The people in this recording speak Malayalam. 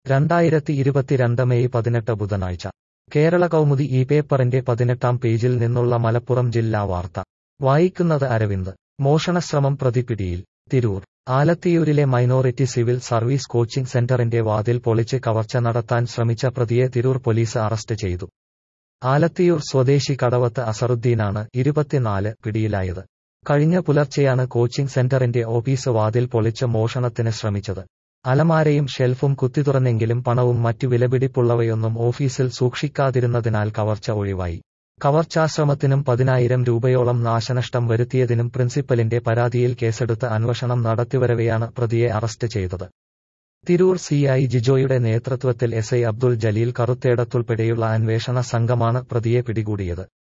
രണ്ടായിരത്തി ഇരുപത്തിരണ്ട് മെയ് പതിനെട്ട് ബുധനാഴ്ച കേരള കൗമുദി ഈ പേപ്പറിന്റെ പതിനെട്ടാം പേജിൽ നിന്നുള്ള മലപ്പുറം ജില്ലാ വാർത്ത വായിക്കുന്നത് അരവിന്ദ് മോഷണശ്രമം പ്രതിപിടിയിൽ തിരൂർ ആലത്തിയൂരിലെ മൈനോറിറ്റി സിവിൽ സർവീസ് കോച്ചിംഗ് സെന്ററിന്റെ വാതിൽ പൊളിച്ച് കവർച്ച നടത്താൻ ശ്രമിച്ച പ്രതിയെ തിരൂർ പോലീസ് അറസ്റ്റ് ചെയ്തു ആലത്തിയൂർ സ്വദേശി കടവത്ത് അസറുദ്ദീനാണ് ഇരുപത്തിനാല് പിടിയിലായത് കഴിഞ്ഞ പുലർച്ചെയാണ് കോച്ചിംഗ് സെന്ററിന്റെ ഓഫീസ് വാതിൽ പൊളിച്ച് മോഷണത്തിന് ശ്രമിച്ചത് അലമാരയും ഷെൽഫും കുത്തിത്തുറന്നെങ്കിലും പണവും മറ്റു വിലപിടിപ്പുള്ളവയൊന്നും ഓഫീസിൽ സൂക്ഷിക്കാതിരുന്നതിനാൽ കവർച്ച ഒഴിവായി കവർച്ചാശ്രമത്തിനും പതിനായിരം രൂപയോളം നാശനഷ്ടം വരുത്തിയതിനും പ്രിൻസിപ്പലിന്റെ പരാതിയിൽ കേസെടുത്ത് അന്വേഷണം നടത്തിവരവെയാണ് പ്രതിയെ അറസ്റ്റ് ചെയ്തത് തിരൂർ സിഐ ജിജോയുടെ നേതൃത്വത്തിൽ എസ് ഐ അബ്ദുൾ ജലീൽ കറുത്തേടത്തുൾപ്പെടെയുള്ള അന്വേഷണ സംഘമാണ് പ്രതിയെ പിടികൂടിയത്